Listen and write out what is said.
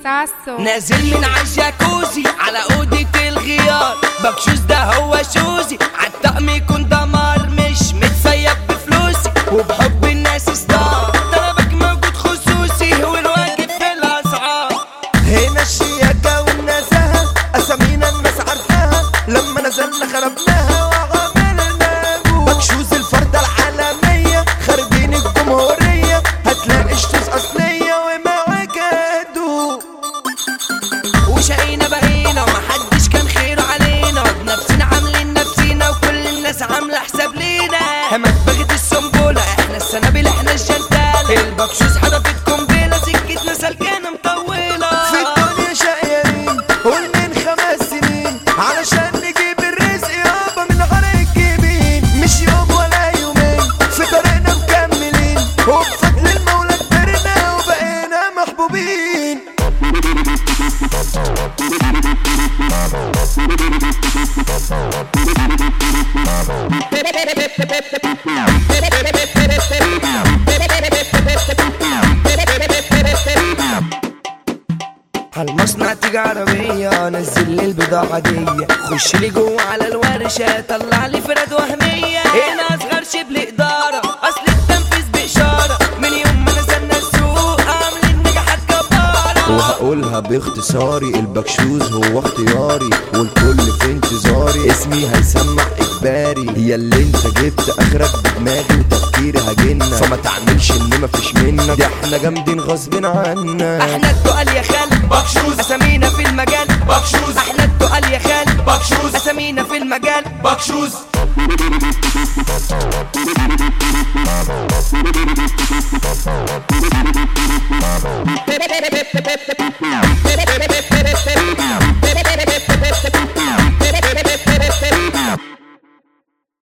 ساسو نازل من عالجاكوزي على أوضة الغيار بكشوز ده هو شوزي عالطقم يكون دمار مش متسيب بفلوسي وبحب الناس ستار طلبك موجود خصوصي والواجب في الأسعار هنا الشياكة والنزاهة أسامينا الناس عارفاها لما نزلنا خربناها وعملنا جوه بكشوز الفردة العالمية خارجين الجمهورية هتلاقي شتوز أصلية ومعاك هدوء وشقينا بقينا ومحدش كان خيره علينا بنفسنا عاملين نفسينا وكل الناس عاملة حساب لينا همت بغت السنبولة احنا السنابل احنا الجنتالة البكشوز حدفت قنبلة سكتنا سلكانة مطولة في الدنيا شقيانين قول من خمس سنين علشان نجيب الرزق يابا من غير الجبين مش يوم ولا يومين في طريقنا مكملين وبفضل المولى كبرنا وبقينا محبوبين هالمصنع تيجي عربية نزل لي البضاعة دي خش لي جوه على الورشة طلع لي فرد وهمية هنا أصغر شبل إدارة أصل التنفيذ بإشارة من يوم ما نزلنا السوق عاملين نجاحات جبارة وهقولها باختصاري البكشوز هو اختياري والكل في انتظاري اسمي هيسمع اجباري يا اللي انت جبت اخرك بدماغي وتفكيري هجنة فما تعملش ان مفيش منك ده احنا جامدين غصب عنا احنا التقال يا خال بكشوز أسامينا في المجال بكشوز احنا التقال يا خال بكشوز أسامينا في المجال بكشوز Thank you.